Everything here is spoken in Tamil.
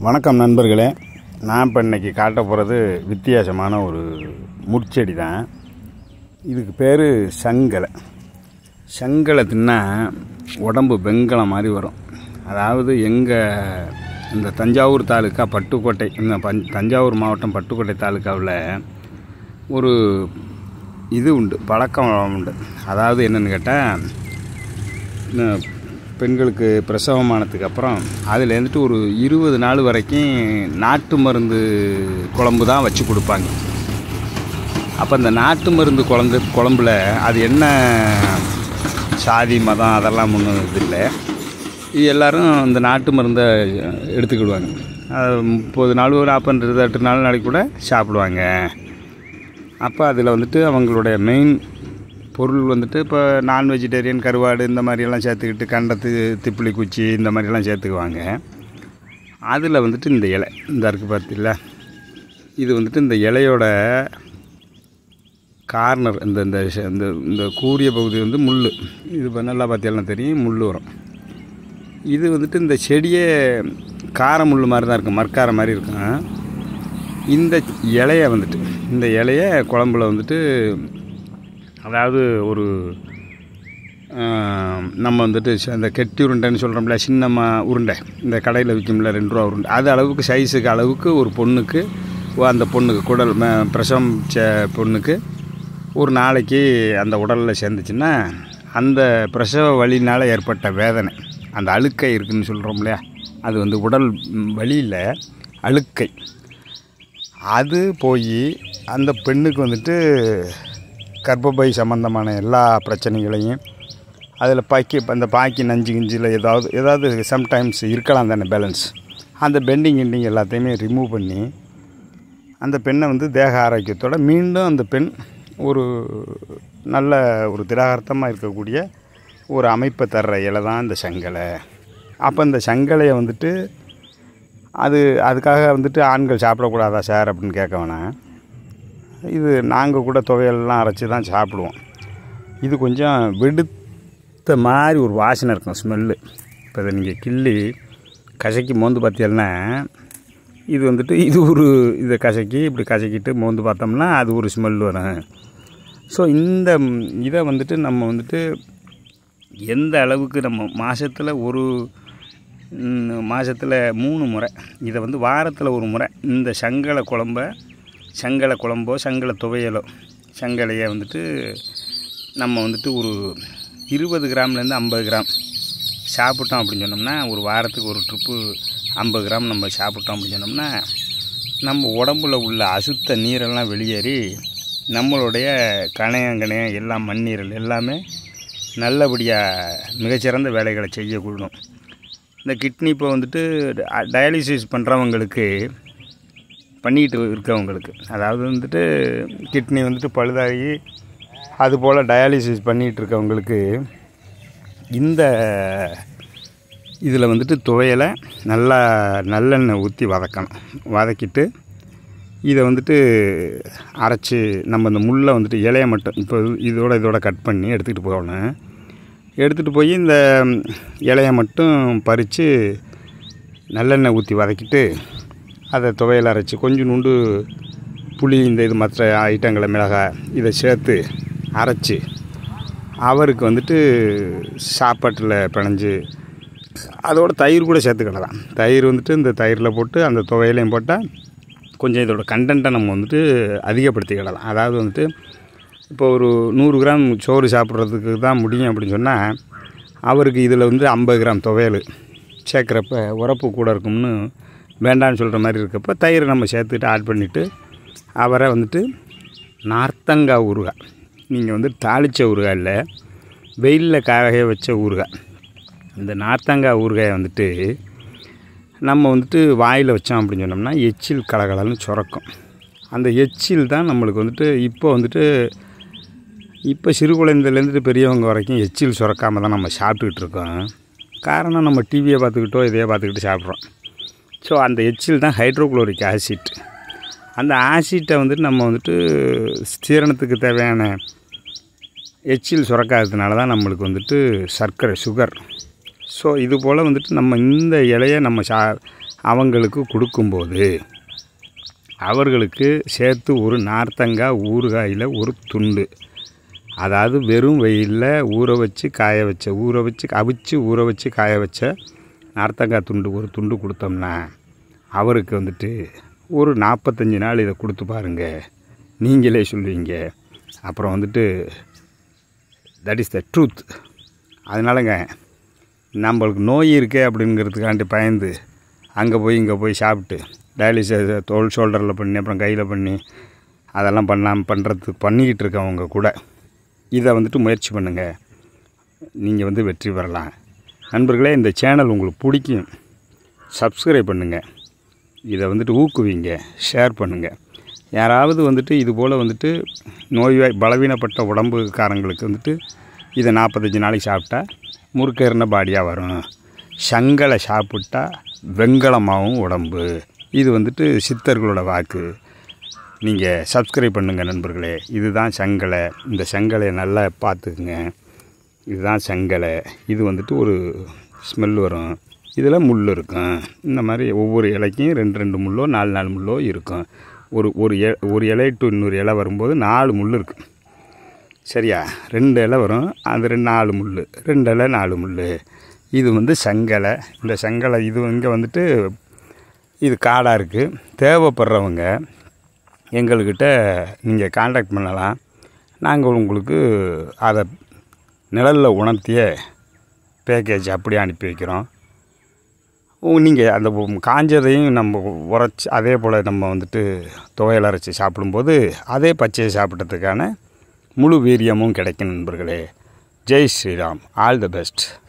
வணக்கம் நண்பர்களே நான் இப்போ இன்னைக்கு காட்ட போகிறது வித்தியாசமான ஒரு முட்செடி தான் இதுக்கு பேர் சங்கலை சங்கலை தின்னா உடம்பு வெங்கலம் மாதிரி வரும் அதாவது எங்கள் இந்த தஞ்சாவூர் தாலுக்கா பட்டுக்கோட்டை இந்த பஞ் தஞ்சாவூர் மாவட்டம் பட்டுக்கோட்டை தாலுக்காவில் ஒரு இது உண்டு பழக்கம் உண்டு அதாவது என்னென்னு கேட்டால் இந்த பெண்களுக்கு பிரசவமானதுக்கு அப்புறம் அதில் இருந்துட்டு ஒரு இருபது நாள் வரைக்கும் நாட்டு மருந்து குழம்பு தான் வச்சு கொடுப்பாங்க அப்போ இந்த நாட்டு மருந்து குழம்பு குழம்புல அது என்ன சாதி மதம் அதெல்லாம் ஒன்றும் இது இல்லை இது எல்லோரும் இந்த நாட்டு மருந்தை எடுத்துக்கிடுவாங்க அது முப்பது நாள் ஒரு நாற்பது இருபத்தெட்டு நாள் நாளைக்கு கூட சாப்பிடுவாங்க அப்போ அதில் வந்துட்டு அவங்களுடைய மெயின் பொருள் வந்துட்டு இப்போ நான் வெஜிடேரியன் கருவாடு இந்த மாதிரியெல்லாம் சேர்த்துக்கிட்டு கண்டத்து திப்பிலி குச்சி இந்த மாதிரிலாம் சேர்த்துக்குவாங்க அதில் வந்துட்டு இந்த இலை இந்த இருக்குது பார்த்தீங்களா இது வந்துட்டு இந்த இலையோட கார்னர் இந்த இந்த ஷ- இந்த இந்த கூரிய பகுதி வந்து முள் இது இப்போ நல்லா பார்த்தீங்கன்னா தெரியும் முள் வரும் இது வந்துட்டு இந்த செடியே கார முள் மாதிரி தான் இருக்கும் மர்க்கார மாதிரி இருக்கும் இந்த இலையை வந்துட்டு இந்த இலையை குழம்புல வந்துட்டு அதாவது ஒரு ஆஹ், நம்ம வந்துட்டு ச- இந்த கெட்டி உருண்டைன்னு சொல்கிறோம்ல சின்னம்மா உருண்டை இந்த கடையில் விற்கும்ல ரெண்டு ரூபா உருண்டை அது அளவுக்கு சைஸுக்கு அளவுக்கு ஒரு பொண்ணுக்கு ஓ, அந்த பொண்ணுக்கு குடல் ம- பிரசவம் ச பொண்ணுக்கு ஒரு நாளைக்கு அந்த உடலில் சேர்ந்துச்சுன்னா அந்த பிரசவ வலினால் ஏற்பட்ட வேதனை அந்த அழுக்கை இருக்குன்னு சொல்கிறோம் இல்லையா அது வந்து உடல் ம், வலியில் அழுக்கை அது போய் அந்த பெண்ணுக்கு வந்துட்டு கர்ப்பப்பை சம்மந்தமான எல்லா பிரச்சனைகளையும் அதில் பாக்கி அந்த பாக்கி நஞ்சு கிஞ்சில் ஏதாவது ஏதாவது சம்டைம்ஸ் இருக்கலாம் தானே பேலன்ஸ் அந்த பெண்டிங் கிண்டிங் எல்லாத்தையுமே ரிமூவ் பண்ணி அந்த பெண்ணை வந்து தேக ஆரோக்கியத்தோட மீண்டும் அந்த பெண் ஒரு நல்ல ஒரு திராகார்த்தமாக இருக்கக்கூடிய ஒரு அமைப்பை தர்ற இலை தான் இந்த சங்கலை அப்போ இந்த சங்கலையை வந்துட்டு அது அதுக்காக வந்துட்டு ஆண்கள் சாப்பிடக்கூடாதா சார் அப்படின்னு கேட்க வேணாம் இது நாங்கள் கூட துவையல்லாம் அரைச்சி தான் சாப்பிடுவோம் இது கொஞ்சம் வெடுத்த மாதிரி ஒரு வாசனை இருக்கும் ஸ்மெல்லு இப்போ இதை நீங்கள் கிள்ளி கசக்கி மோந்து பார்த்தீங்கன்னா இது வந்துட்டு இது ஒரு இதை கசக்கி இப்படி கசக்கிட்டு மோந்து பார்த்தோம்னா அது ஒரு ஸ்மெல் வரும் ஸோ இந்த ம், இதை வந்துட்டு நம்ம வந்துட்டு எந்த அளவுக்கு நம்ம மாதத்தில் ஒரு மாதத்தில் மூணு முறை இதை வந்து வாரத்தில் ஒரு முறை இந்த சங்கலை குழம்ப சங்கலை குழம்போ சங்கலை துவையலோ சங்கலையை வந்துட்டு நம்ம வந்துட்டு ஒரு இருபது கிராம்லேருந்து ஐம்பது கிராம் சாப்பிட்டோம் அப்படின்னு சொன்னோம்னா ஒரு வாரத்துக்கு ஒரு ட்ரிப்பு ஐம்பது கிராம் நம்ம சாப்பிட்டோம் அப்படின்னு சொன்னோம்னா நம்ம உடம்புல உள்ள அசுத்த நீரெல்லாம் வெளியேறி நம்மளுடைய கணையம் கணையம் எல்லாம் மண்ணீரல் எல்லாமே நல்லபடியாக மிகச்சிறந்த வேலைகளை செய்யக்கூடும் இந்த கிட்னி இப்போ வந்துட்டு டயாலிசிஸ் பண்ணுறவங்களுக்கு பண்ணிக்கிட்டு இருக்கவங்களுக்கு அதாவது வந்துட்டு கிட்னி வந்துட்டு பழுதாகி அதுபோல் டயாலிசிஸ் பண்ணிகிட்டு இருக்கவங்களுக்கு இந்த இதில் வந்துட்டு துவையலை நல்லா நல்லெண்ணெய் ஊற்றி வதக்கணும் வதக்கிட்டு இதை வந்துட்டு அரைச்சி நம்ம இந்த முள்ளை வந்துட்டு இலையை மட்டும் இப்போ இதோட இதோட கட் பண்ணி எடுத்துக்கிட்டு போகணும் எடுத்துகிட்டு போய் இந்த இலையை மட்டும் பறித்து நல்லெண்ணெய் ஊற்றி வதக்கிட்டு அதை துவையல் அரைச்சி கொஞ்சம் நுண்டு புளி இந்த இது மற்ற ஐட்டங்களை மிளகாய் இதை சேர்த்து அரைச்சி அவருக்கு வந்துட்டு சாப்பாட்டில் பிணைஞ்சு அதோட தயிர் கூட சேர்த்துக்கிடலாம் தயிர் வந்துட்டு இந்த தயிரில் போட்டு அந்த துவையிலையும் போட்டால் கொஞ்சம் இதோட கண்டென்ட்டை நம்ம வந்துட்டு அதிகப்படுத்திக்கிடலாம் அதாவது வந்துட்டு இப்போ ஒரு நூறு கிராம் சோறு சாப்பிட்றதுக்கு தான் முடியும் அப்படின்னு சொன்னால் அவருக்கு இதில் வந்து ஐம்பது கிராம் துவையல் சேர்க்குறப்ப உரப்பு கூட இருக்கும்னு வேண்டாம்னு சொல்கிற மாதிரி இருக்கப்போ தயிரை நம்ம சேர்த்துட்டு ஆட் பண்ணிவிட்டு அவரை வந்துட்டு நார்த்தங்காய் ஊறுகாய் நீங்கள் வந்து தாளித்த ஊறுகாய் இல்லை வெயிலில் காய வச்ச ஊறுகாய் இந்த நார்த்தங்காய் ஊறுகாயை வந்துட்டு நம்ம வந்துட்டு வாயில் வச்சோம் அப்படின்னு சொன்னோம்னா எச்சில் கலகலன்னு சுரக்கும் அந்த எச்சில் தான் நம்மளுக்கு வந்துட்டு இப்போ வந்துட்டு இப்போ சிறு குழந்தைலேருந்து பெரியவங்க வரைக்கும் எச்சில் சுரக்காமல் தான் நம்ம சாப்பிட்டுக்கிட்டு இருக்கோம் காரணம் நம்ம டிவியை பார்த்துக்கிட்டோ இதையே பார்த்துக்கிட்டு சாப்பிட்றோம் ஸோ அந்த எச்சில் தான் ஹைட்ரோகுளோரிக் ஆசிட் அந்த ஆசிட்டை வந்துட்டு நம்ம வந்துட்டு சீரணத்துக்கு தேவையான எச்சில் சுரக்காததுனால தான் நம்மளுக்கு வந்துட்டு சர்க்கரை சுகர் ஸோ இது போல் வந்துட்டு நம்ம இந்த இலையை நம்ம சா அவங்களுக்கு கொடுக்கும்போது அவர்களுக்கு சேர்த்து ஒரு நார்த்தங்காய் ஊறுகாயில் ஒரு துண்டு அதாவது வெறும் வெயிலில் ஊற வச்சு காய வச்ச ஊற வச்சு அவிச்சு ஊற வச்சு காய வச்ச நார்த்தங்காய் துண்டு ஒரு துண்டு கொடுத்தோம்னா அவருக்கு வந்துட்டு ஒரு நாற்பத்தஞ்சு நாள் இதை கொடுத்து பாருங்க நீங்களே சொல்லுவீங்க அப்புறம் வந்துட்டு தட் இஸ் த ட்ரூத் அதனாலங்க நம்மளுக்கு நோய் இருக்கே அப்படிங்கிறதுக்காண்டி பயந்து அங்கே போய் இங்கே போய் சாப்பிட்டு டயாலிசிஸ் தோல் ஷோல்டரில் பண்ணி அப்புறம் கையில் பண்ணி அதெல்லாம் பண்ணாமல் பண்ணுறதுக்கு பண்ணிக்கிட்டு இருக்கவங்க கூட இதை வந்துட்டு முயற்சி பண்ணுங்கள் நீங்கள் வந்து வெற்றி பெறலாம் நண்பர்களே இந்த சேனல் உங்களுக்கு பிடிக்கும் சப்ஸ்கிரைப் பண்ணுங்கள் இதை வந்துட்டு ஊக்குவிங்க ஷேர் பண்ணுங்கள் யாராவது வந்துட்டு இது போல் வந்துட்டு நோய்வாய் பலவீனப்பட்ட உடம்புக்காரங்களுக்கு வந்துட்டு இதை நாற்பத்தஞ்சு நாளைக்கு சாப்பிட்டா முறுக்கேறின பாடியாக வரும் சங்கலை சாப்பிட்டா வெங்கலமாகவும் உடம்பு இது வந்துட்டு சித்தர்களோட வாக்கு நீங்கள் சப்ஸ்கிரைப் பண்ணுங்கள் நண்பர்களே இதுதான் சங்கலை இந்த சங்கலையை நல்லா பார்த்துக்குங்க இதுதான் செங்கலை இது வந்துட்டு ஒரு ஸ்மெல் வரும் இதில் முள் இருக்கும் இந்த மாதிரி ஒவ்வொரு இலைக்கும் ரெண்டு ரெண்டு முள்ளோ நாலு நாலு முள்ளோ இருக்கும் ஒரு ஒரு இ ஒரு இலை டு இன்னொரு இலை வரும்போது நாலு முள் இருக்கும் சரியா ரெண்டு இலை வரும் அது ரெண்டு நாலு முள் ரெண்டு இலை நாலு முள் இது வந்து செங்கலை இந்த செங்கலை இது இங்கே வந்துட்டு இது காடாக இருக்குது தேவைப்படுறவங்க எங்கள்கிட்ட நீங்கள் காண்டாக்ட் பண்ணலாம் நாங்கள் உங்களுக்கு அதை நிழலில் உணர்த்திய பேக்கேஜ் அப்படியே அனுப்பி வைக்கிறோம் நீங்கள் அந்த காஞ்சதையும் நம்ம உரைச்சி அதே போல் நம்ம வந்துட்டு துவையல் அரைச்சி சாப்பிடும்போது அதே பச்சையை சாப்பிட்றதுக்கான முழு வீரியமும் கிடைக்கும் நண்பர்களே Jai Shriram all the best